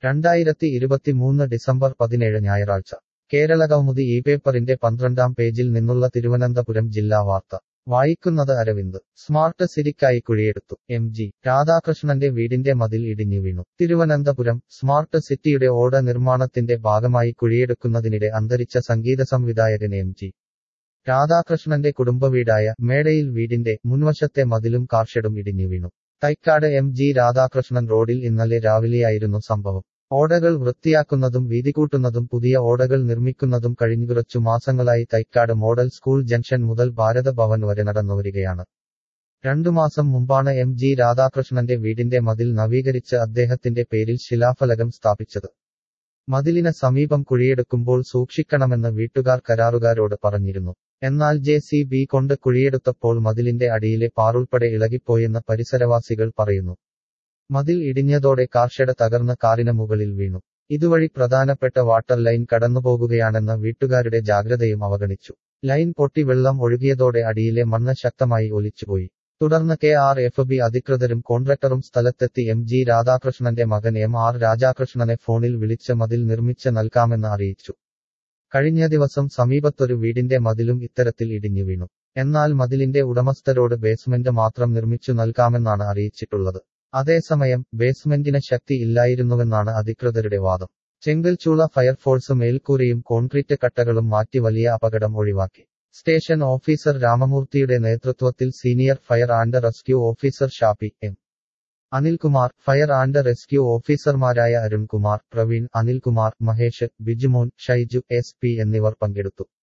രണ്ടായിരത്തി ഇരുപത്തിമൂന്ന് ഡിസംബർ പതിനേഴ് ഞായറാഴ്ച കേരളകൗമുദി ഈ പേപ്പറിന്റെ പന്ത്രണ്ടാം പേജിൽ നിന്നുള്ള തിരുവനന്തപുരം ജില്ലാ വാർത്ത വായിക്കുന്നത് അരവിന്ദ് സ്മാർട്ട് സിറ്റിക്കായി കുഴിയെടുത്തു എം ജി രാധാകൃഷ്ണന്റെ വീടിന്റെ മതിൽ ഇടിഞ്ഞു വീണു തിരുവനന്തപുരം സ്മാർട്ട് സിറ്റിയുടെ ഓട നിർമ്മാണത്തിന്റെ ഭാഗമായി കുഴിയെടുക്കുന്നതിനിടെ അന്തരിച്ച സംഗീത സംവിധായകൻ എം ജി രാധാകൃഷ്ണന്റെ കുടുംബവീടായ മേടയിൽ വീടിന്റെ മുൻവശത്തെ മതിലും കാർഷെഡും ഇടിഞ്ഞു വീണു തൈക്കാട് എം ജി രാധാകൃഷ്ണൻ റോഡിൽ ഇന്നലെ രാവിലെയായിരുന്നു സംഭവം ഓടകൾ വൃത്തിയാക്കുന്നതും വീതികൂട്ടുന്നതും പുതിയ ഓടകൾ നിർമ്മിക്കുന്നതും കഴിഞ്ഞു കുറച്ചു മാസങ്ങളായി തൈക്കാട് മോഡൽ സ്കൂൾ ജംഗ്ഷൻ മുതൽ ഭാരത ഭവൻ വരെ നടന്നുവരികയാണ് രണ്ടു മാസം മുമ്പാണ് എം ജി രാധാകൃഷ്ണന്റെ വീടിന്റെ മതിൽ നവീകരിച്ച് അദ്ദേഹത്തിന്റെ പേരിൽ ശിലാഫലകം സ്ഥാപിച്ചത് മതിലിന് സമീപം കുഴിയെടുക്കുമ്പോൾ സൂക്ഷിക്കണമെന്ന് വീട്ടുകാർ കരാറുകാരോട് പറഞ്ഞിരുന്നു എന്നാൽ ജെ സി ബി കൊണ്ട് കുഴിയെടുത്തപ്പോൾ മതിലിന്റെ അടിയിലെ പാറുൾപ്പെടെ ഇളകിപ്പോയെന്ന് പരിസരവാസികൾ പറയുന്നു മതിൽ ഇടിഞ്ഞതോടെ കാർഷെഡ് തകർന്ന് കാറിന് മുകളിൽ വീണു ഇതുവഴി പ്രധാനപ്പെട്ട വാട്ടർ ലൈൻ കടന്നുപോകുകയാണെന്ന വീട്ടുകാരുടെ ജാഗ്രതയും അവഗണിച്ചു ലൈൻ പൊട്ടി വെള്ളം ഒഴുകിയതോടെ അടിയിലെ മണ്ണ് ശക്തമായി ഒലിച്ചുപോയി തുടർന്ന് കെ ആർ എഫ് ബി അധികൃതരും കോൺട്രാക്ടറും സ്ഥലത്തെത്തി എം ജി രാധാകൃഷ്ണന്റെ മകൻ എം ആർ രാജാകൃഷ്ണനെ ഫോണിൽ വിളിച്ച് മതിൽ നിർമ്മിച്ച് നൽകാമെന്ന് അറിയിച്ചു കഴിഞ്ഞ ദിവസം സമീപത്തൊരു വീടിന്റെ മതിലും ഇത്തരത്തിൽ ഇടിഞ്ഞു വീണു എന്നാൽ മതിലിന്റെ ഉടമസ്ഥരോട് ബേസ്മെന്റ് മാത്രം നിർമ്മിച്ചു നൽകാമെന്നാണ് അറിയിച്ചിട്ടുള്ളത് അതേസമയം ബേസ്മെന്റിന് ശക്തി ഇല്ലായിരുന്നുവെന്നാണ് അധികൃതരുടെ വാദം ചെങ്കൽച്ചൂള ഫയർഫോഴ്സ് മേൽക്കൂരയും കോൺക്രീറ്റ് കട്ടകളും മാറ്റി വലിയ അപകടം ഒഴിവാക്കി സ്റ്റേഷൻ ഓഫീസർ രാമമൂർത്തിയുടെ നേതൃത്വത്തിൽ senior fire and rescue officer Shappi M Anilkumar fire and rescue ഓഫീസർമാരായ അരുൺകുമാർ പ്രവീൺ അനിൽകുമാർ മഹേഷ് ബിജുമോൻ ഷൈജു എസ് പി എന്നിവർ പങ്കെടുത്തു